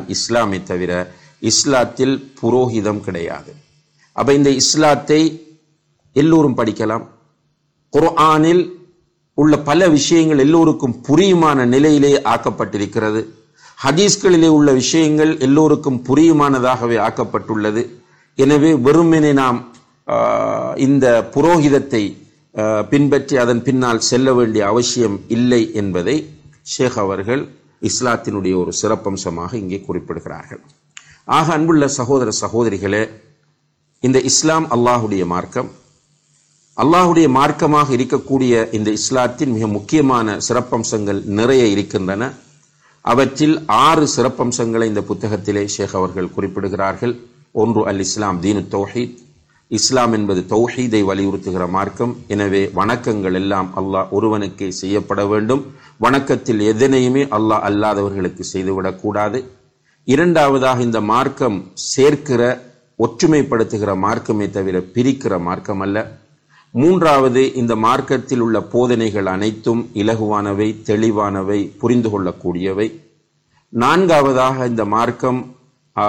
இஸ்லாமை தவிர இஸ்லாத்தில் புரோகிதம் கிடையாது அப்ப இந்த இஸ்லாத்தை எல்லோரும் படிக்கலாம் குர்ஆனில் உள்ள பல விஷயங்கள் எல்லோருக்கும் புரியுமான நிலையிலே ஆக்கப்பட்டிருக்கிறது ஹதீஸ்களிலே உள்ள விஷயங்கள் எல்லோருக்கும் புரியுமானதாகவே ஆக்கப்பட்டுள்ளது எனவே வெறுமனே நாம் ஆஹ், இந்த புரோகிதத்தை ஆஹ், பின்பற்றி அதன் பின்னால் செல்ல வேண்டிய அவசியம் இல்லை என்பதை ஷேக் அவர்கள் இஸ்லாத்தினுடைய ஒரு சிறப்பம்சமாக இங்கே குறிப்பிடுகிறார்கள் ஆக அன்புள்ள சகோதர சகோதரிகளே இந்த இஸ்லாம் அல்லாஹுடைய மார்க்கம் அல்லாஹுடைய மார்க்கமாக இருக்கக்கூடிய இந்த இஸ்லாத்தின் மிக முக்கியமான சிறப்பம்சங்கள் நிறைய இருக்கின்றன அவற்றில் ஆறு சிறப்பம்சங்களை இந்த புத்தகத்திலே ஷேக் அவர்கள் குறிப்பிடுகிறார்கள் ஒன்று அல் இஸ்லாம் தீனு தௌஹீத் இஸ்லாம் என்பது தௌஹீதை வலியுறுத்துகிற மார்க்கம் எனவே வணக்கங்கள் எல்லாம் அல்லாஹ் ஒருவனுக்கே செய்யப்பட வேண்டும் வணக்கத்தில் எதனையுமே அல்லாஹ் அல்லாதவர்களுக்கு செய்துவிடக்கூடாது இரண்டாவதாக இந்த மார்க்கம் சேர்க்கிற ஒற்றுமைப்படுத்துகிற மார்க்கமே தவிர பிரிக்கிற மார்க்கம் அல்ல மூன்றாவது இந்த மார்க்கத்தில் உள்ள போதனைகள் அனைத்தும் இலகுவானவை தெளிவானவை புரிந்து கொள்ளக்கூடியவை நான்காவதாக இந்த மார்க்கம் ஆ,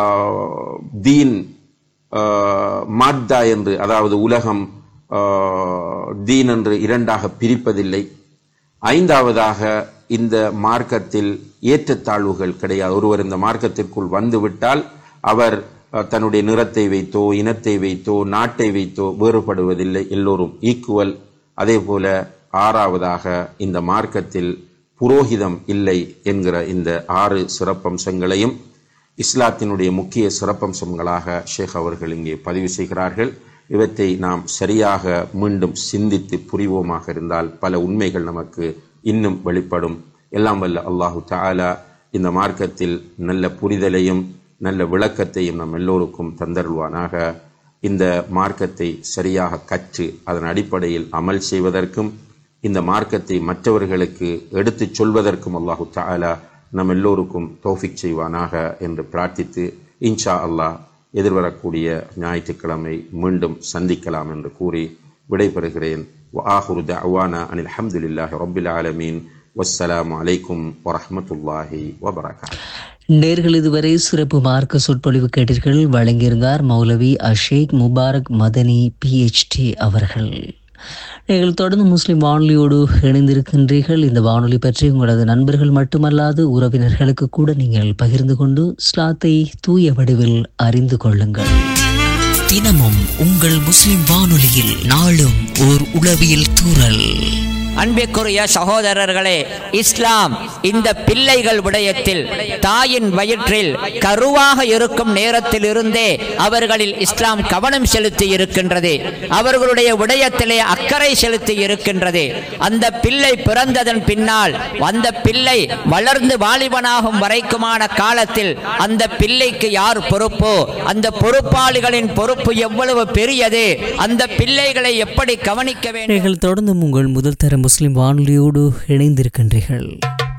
தீன் ஆ, மாத்தா என்று அதாவது உலகம் ஆ, தீன் என்று இரண்டாக பிரிப்பதில்லை ஐந்தாவதாக இந்த மார்க்கத்தில் ஏற்றத்தாழ்வுகள் கிடையாது ஒருவர் இந்த மார்க்கத்திற்குள் வந்துவிட்டால் அவர் அஹ், தன்னுடைய நிறத்தை வைத்தோ இனத்தை வைத்தோ நாட்டை வைத்தோ வேறுபடுவதில்லை எல்லோரும் ஈக்குவல் அதே போல ஆறாவதாக இந்த மார்க்கத்தில் புரோகிதம் இல்லை என்கிற இந்த ஆறு சிறப்பம்சங்களையும் இஸ்லாத்தினுடைய முக்கிய சிறப்பம்சங்களாக ஷேக் அவர்கள் இங்கே பதிவு செய்கிறார்கள் இவற்றை நாம் சரியாக மீண்டும் சிந்தித்து புரிவோமாக இருந்தால் பல உண்மைகள் நமக்கு இன்னும் வெளிப்படும் எல்லாம் வல்ல அல்லாஹு தஆலா இந்த மார்க்கத்தில் நல்ல புரிதலையும் நல்ல விளக்கத்தையும் நம் எல்லோருக்கும் தந்தருள்வானாக இந்த மார்க்கத்தை சரியாக கற்று அதன் அடிப்படையில் அமல் செய்வதற்கும் இந்த மார்க்கத்தை மற்றவர்களுக்கு எடுத்துச் சொல்வதற்கும் அல்லாஹு தஆலா நம் எல்லோருக்கும் தௌஃபிக் செய்வானாக என்று பிரார்த்தித்து இன்ஷா அல்லாஹ் எதிர்வரக்கூடிய ஞாயிற்றுக்கிழமை மீண்டும் சந்திக்கலாம் என்று கூறி விடைபெறுகிறேன் وآخر دعوانا أن الحمد لله رب العالمين والسلام عليكم ورحمة الله وبركاته நேர்கள் இதுவரை சிறப்பு மார்க்க சொற்பொழிவு கேட்டீர்கள் வழங்கியிருந்தார் மௌலவி அஷேக் முபாரக் மதனி பிஹெச்டி அவர்கள் நீங்கள் தொடர்ந்து முஸ்லிம் வானொலியோடு இணைந்திருக்கின்றீர்கள் இந்த வானொலி பற்றி உங்களது நண்பர்கள் மட்டுமல்லாது உறவினர்களுக்கு கூட நீங்கள் பகிர்ந்து கொண்டு ஸ்லாத்தை தூய வடிவில் அறிந்து கொள்ளுங்கள் தினமும் உங்கள் முஸ்லிம் வானொலியில் நாளும் ஓர் உளவியல் தூரல் அன்பிற்குரிய சகோதரர்களே இஸ்லாம் இந்த பிள்ளைகள் விடயத்தில் தாயின் வயிற்றில் கருவாக இருக்கும் நேரத்தில் இருந்தே அவர்களில் இஸ்லாம் கவனம் செலுத்தி இருக்கின்றது அவர்களுடைய விடயத்திலே அக்கறை செலுத்தி இருக்கின்றது அந்த பிள்ளை பிறந்ததன் பின்னால் அந்த பிள்ளை வளர்ந்து வாலிபனாகும் வரைக்குமான காலத்தில் அந்த பிள்ளைக்கு யார் பொறுப்போ அந்த பொறுப்பாளிகளின் பொறுப்பு எவ்வளவு பெரியது அந்த பிள்ளைகளை எப்படி கவனிக்க வேண்டும் நீங்கள் தொடர்ந்து உங்கள் முதல் தர முஸ்லிம் வானொலியோடு இணைந்திருக்கின்றீர்கள்